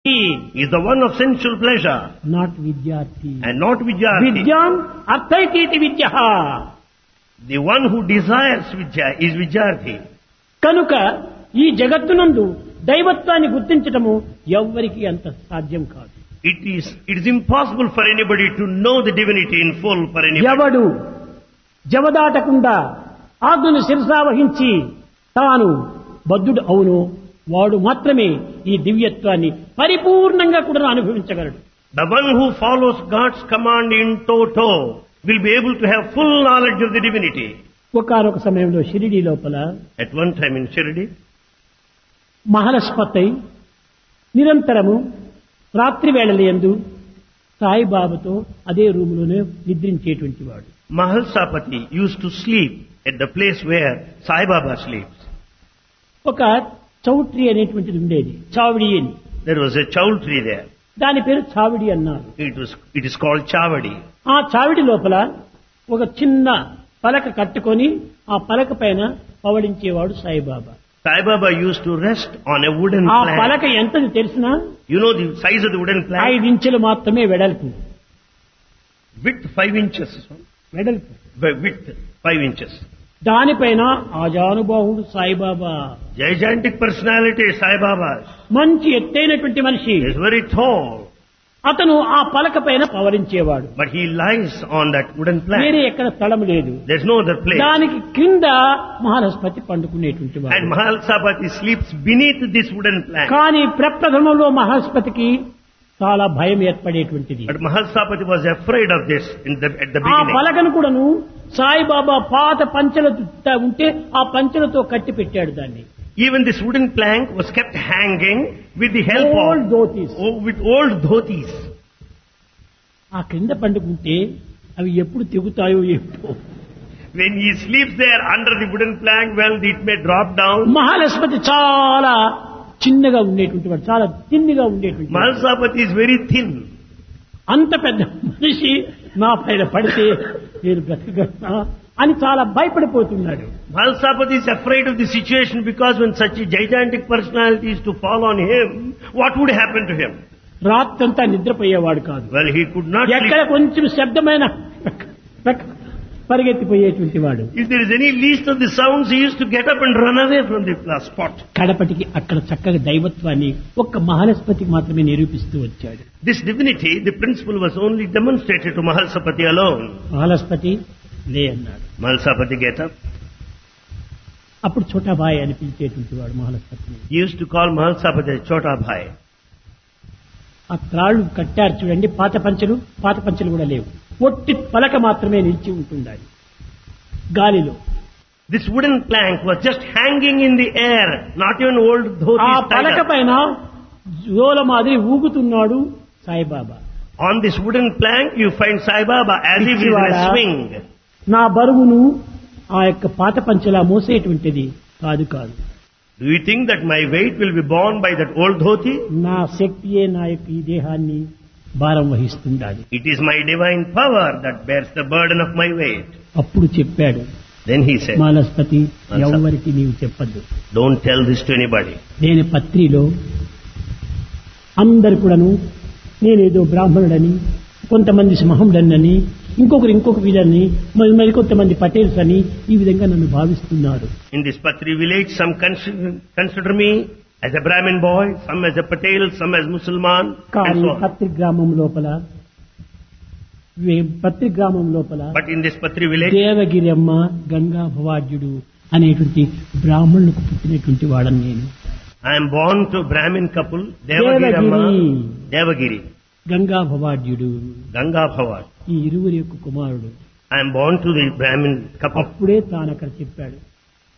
He is the one of sensual pleasure not vidyarthi and not Vidyarthi. విద్యాం అర్థైతీతి విద్య The one who desires Vidya is Vidyarthi. కనుక ఈ జగత్తునందు దైవత్వాన్ని గుర్తించటము ఎవ్వరికి అంత సాధ్యం కాదు It is, it is impossible for anybody to know the divinity in full for anybody. ఎవడు జవదాటకుండా ఆజ్ఞను శిరసావహించి తాను బద్ధుడు అవును వాడు మాత్రమే ఈ దివ్యత్వాన్ని పరిపూర్ణంగా కూడా అనుభవించగలడు The one who follows God's command in toto will be able to have full knowledge of the divinity. ఒకనొక సమయంలో షిరిడి లోపల At one time in Shirdi, మహాలస్పతై నిరంతరము రాత్రి వేళలందు సాయిబాబాతో అదే రూములోనే నిద్రించేటువంటి వాడు Mahalsapati used to sleep at the place where Sai Baba sleeps. ఒక చౌట్రీ అనేటువంటిది ఉండేది చావిడి అని There was a chowl tree there. దాని పేరు చావిడి అన్నారు It was, it is called Chavadi. ఆ చావిడి లోపల ఒక చిన్న పలక కట్టుకొని ఆ పలక పైన పవడించేవాడు Saibaba Sai Baba used to rest on a wooden ఆ plank. పలక ఎంతది తెలిసినా You know the size of the wooden plank? ఐదు ఇంచులు మాత్రమే వెడల్పు Width five inches. వెడల్పు Width five inches. దానిపైన ఆజానుబాహుడు Saibaba Gigantic personality, Sai Baba. మంచి ఎత్తైనటువంటి మనిషి He is very tall, అతను ఆ పలక పైన పవరించేవాడు but he lies on that wooden వేరే plank. ఎక్కడ స్థలం లేదు There's no other place. దానికి క్రింద మహాలస్పతి పండుకునేటువంటి And వాడు Mahalsapati sleeps beneath this wooden plank. కానీ ప్రప్రథమంలో మహాస్పతికి చాలా భయం ఏర్పడేటువంటిది But Mahalsapati was afraid of this in the, at the ఆ beginning. పలకను కూడాను సాయిబాబా పాత పంచలతో ఉంటే ఆ పంచలతో కట్టి పెట్టాడు దాన్ని Even this wooden plank was kept hanging with the help Old of dhotis. oh, with old dhotis. ఆ క్రింద పండుకుంటే అవి ఎప్పుడు తెగుతాయో ఏమిటో When he sleeps there under the wooden plank, well, it may drop down. మహాలక్ష్మతి చాలా చిన్నగా ఉండేటువంటి వాడు చాలా తిన్నిగా ఉండేటువంటి వాడు. Mahalsapati is very thin. అంత పెద్ద మనిషి నా పైన పడితే నేను బ్రతకగలనా అని చాలా భయపడిపోతున్నాడు Mahalsapati is afraid of the situation because when such a gigantic personality is to fall on him, what would happen to him? రాత్రంతా నిద్రపోయేవాడు కాదు Well, he could not ఎక్కడ sleep. కొంచెం శబ్దమైన పరిగెత్తిపోయేటువంటి వాడు If there is any least of the sounds, he used to get up and run away from the uh, spot. కడపటికి అక్కడ చక్కగా దైవత్వాన్ని ఒక్క మహాలస్పతికి మాత్రమే నిరూపిస్తూ వచ్చాడు This divinity, the principle was only demonstrated to Mahalsapati alone. మహాలస్పతి లే అన్నాడు Mahalsapati get up. అప్పుడు చోటాబాయ్ అని పిలిచేటువంటి వాడు మహాలస్పతిని He used to call Mahalsapati Chota Bhai. ఆ త్రాళ్ళు కట్టారు చూడండి పాత పంచలు పాత పంచలు కూడా లేవు ఒట్టి పలక మాత్రమే నిలిచి ఉంటుండాలి గాలిలో This wooden plank was just hanging in the air, not even old ఆ dhotis tied పలక up. పైన జోల మాదిరి ఊగుతున్నాడు Saibaba On this wooden plank, you find Sai Baba as if he is in a పిచ్చివాడా. swing. నా బరువును ఆ యొక్క పాత పంచలా మోసేటువంటిది కాదు కాదు Do you think that my weight will be borne by that old dhoti? నా శక్తియే నా యొక్క ఈ దేహాన్ని భారం వహిస్తుండాలి It is my divine power that bears the burden of my weight. అప్పుడు చెప్పాడు Then he said, మానస్పతి Answer. ఎవరికి నీవు చెప్పద్దు don't tell this to anybody. నేను పత్రిలో అందరు కూడాను నేనేదో బ్రాహ్మణుడని కొంతమంది సింహముడని ఇంకొకరు ఇంకొక విధని మరి మరి కొంతమంది పటేల్స్ అని ఈ విధంగా నన్ను భావిస్తున్నారు In this Patri village, some consider, consider me as a Brahmin boy, some as a Patel, some as Musulman, and కానీ so on. పత్రి గ్రామం లోపల వే- పత్రి గ్రామం లోపల But in this Patri village, దేవగిరమ్మ Ganga భవాజ్యుడు అనేటువంటి బ్రాహ్మణులకు పుట్టినటువంటి వాడని నేను I am born to Brahmin couple, Devagiri Amma, Devagiri. Devagiri, Ganga భవాజ్యుడు Ganga Bhavat. ఈ ఇరువురి యొక్క కుమారుడు I am born to the Brahmin couple. అప్పుడే తాను అక్కడ చెప్పాడు